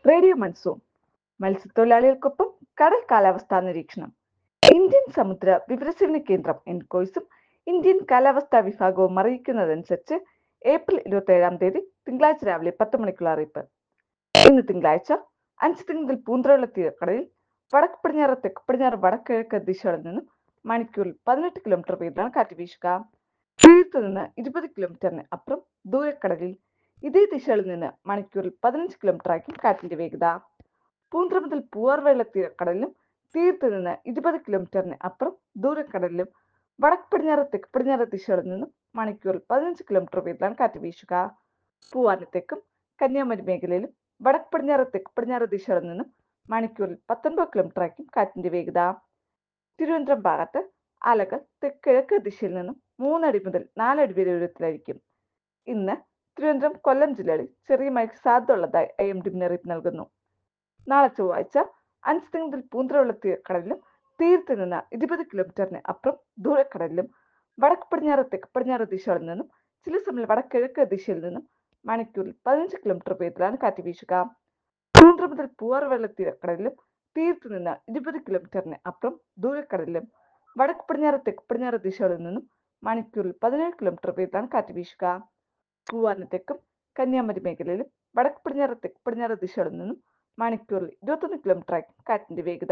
radio monsoon മത്സ്യത്തൊഴിലാളികൾക്കൊപ്പം കടൽ കാലാവസ്ഥാ നിരീക്ഷണം ഇന്ത്യൻ സമുദ്ര വിവരസേവന കേന്ദ്രം എൻകോയ്സും ഇന്ത്യൻ കാലാവസ്ഥാ വിഭാഗവും അറിയിക്കുന്നതനുസരിച്ച് ഏപ്രിൽ ഇരുപത്തി ഏഴാം തീയതി തിങ്കളാഴ്ച രാവിലെ പത്ത് മണിക്കുള്ള അറിയിപ്പ് ഇന്ന് തിങ്കളാഴ്ച അഞ്ച് തിങ്കൾ പൂന്തറയുള്ള തീരക്കടലിൽ വടക്ക് പടിഞ്ഞാറ് തെക്ക് പടിഞ്ഞാറ് വടക്കിഴക്ക് ദിശകളിൽ നിന്നും മണിക്കൂറിൽ പതിനെട്ട് കിലോമീറ്റർ വേഗത്തിലാണ് കാറ്റ് വീശുക തീരത്ത് നിന്ന് ഇരുപത് കിലോമീറ്ററിന് അപ്പുറം ദൂരക്കടലിൽ ഇതേ ദിശകളിൽ നിന്ന് മണിക്കൂറിൽ പതിനഞ്ച് കിലോമീറ്റർ ആയിരിക്കും കാറ്റിന്റെ വേഗത പൂന്തറ മുതൽ പൂവാർവേള തീരക്കടലിലും തീരത്ത് നിന്ന് ഇരുപത് കിലോമീറ്ററിന് അപ്പുറം ദൂരക്കടലിലും വടക്ക് പടിഞ്ഞാറ് തെക്ക് പടിഞ്ഞാറ് ദിശകളിൽ നിന്നും മണിക്കൂറിൽ പതിനഞ്ച് കിലോമീറ്റർ വേഗത്തിലാണ് കാറ്റ് വീശുക പൂവാറിന് തെക്കും കന്യാകുമാരി മേഖലയിലും വടക്ക് പടിഞ്ഞാറ് തെക്ക് പടിഞ്ഞാറ് ദിശകളിൽ നിന്നും മണിക്കൂറിൽ പത്തൊൻപത് കിലോമീറ്റർ ആയിരിക്കും കാറ്റിന്റെ വേഗത തിരുവനന്തപുരം ഭാഗത്ത് അലകൾ തെക്കിഴക്ക് ദിശയിൽ നിന്നും മൂന്നടി മുതൽ നാലടി വരെ ഉയരത്തിലായിരിക്കും ഇന്ന് തിരുവനന്തപുരം കൊല്ലം ജില്ലകളിൽ ചെറിയ മഴയ്ക്ക് സാധ്യത ഉള്ളതായി ഐ എം ഡി മുന്നറിയിപ്പ് നൽകുന്നു നാളെ ചൊവ്വാഴ്ച അഞ്ച് തിങ്കൾ പൂന്തറയുള്ള തീരക്കടലിലും തീരത്ത് നിന്ന് ഇരുപത് കിലോമീറ്ററിന് അപ്പുറം ദൂരക്കടലിലും വടക്ക് പടിഞ്ഞാറ് തെക്ക് പടിഞ്ഞാറ് ദിശകളിൽ നിന്നും ചില സമയം വടക്കിഴക്ക് ദിശയിൽ നിന്നും മണിക്കൂറിൽ പതിനഞ്ച് കിലോമീറ്റർ വേഗത്തിലാണ് കാറ്റ് വീശുക പൂന്തറ മുതൽ പൂവാറുവെള്ള തീരക്കടലിലും തീരത്ത് നിന്ന് ഇരുപത് കിലോമീറ്ററിന് അപ്പുറം ദൂരക്കടലിലും വടക്ക് പടിഞ്ഞാറ് തെക്ക് പടിഞ്ഞാറ് ദിശകളിൽ നിന്നും മണിക്കൂറിൽ പതിനേഴ് കിലോമീറ്റർ വേഗത്തിലാണ് കാറ്റ് വീശുക പൂവാറിന് തെക്കും കന്യാകുമാരി മേഖലയിലും വടക്ക് പടിഞ്ഞാറ് തെക്ക് പടിഞ്ഞാറ് ദിശകളിൽ നിന്നും മണിക്കൂറിൽ ഇരുപത്തൊന്ന് കിലോമീറ്റർ ആയിരിക്കും കാറ്റിന്റെ വേഗത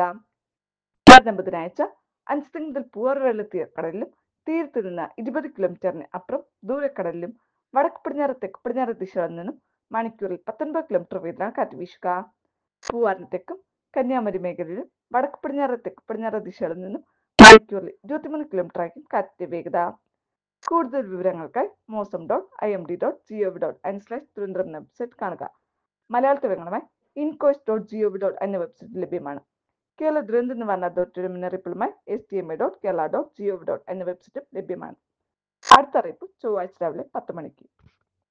വരുന്ന ബുധനാഴ്ച അഞ്ച് തിങ്കൾ മുതൽ പൂവാറുവെള്ള തീരക്കടലിലും തീരത്ത് നിന്ന് ഇരുപത് കിലോമീറ്ററിന് അപ്പുറം ദൂരക്കടലിലും വടക്ക് പടിഞ്ഞാറ് തെക്ക് പടിഞ്ഞാറ് ദിശകളിൽ നിന്നും മണിക്കൂറിൽ പത്തൊൻപത് കിലോമീറ്റർ വേഗത്തിലാണ് കാറ്റ് വീശുക പൂവാറിന് തെക്കും കന്യാകുമാരി മേഖലയിലും വടക്ക് പടിഞ്ഞാറ് തെക്ക് പടിഞ്ഞാറ് ദിശകളിൽ നിന്നും മണിക്കൂറിൽ ഇരുപത്തിമൂന്ന് കിലോമീറ്റർ ആയിരിക്കും കാറ്റിന്റെ വേഗത കൂടുതൽ വിവരങ്ങൾക്കായി mausam dot I M D dot G O V dot N slash Thiruvananthapuram എന്ന വെബ്സൈറ്റ് കാണുക മലയാളത്തിൽ വിവരങ്ങളുമായി INCOIS dot G O V dot എന്ന വെബ്സൈറ്റ് ലഭ്യമാണ് കേരള ദുരന്ത നിവാരണ അതോറിറ്റിയുടെ മുന്നറിയിപ്പുകളുമായി S T M A dot Kerala dot G O V dot എന്ന വെബ്സൈറ്റും ലഭ്യമാണ് അടുത്ത അറിയിപ്പ് ചൊവ്വാഴ്ച രാവിലെ പത്ത് മണിക്ക്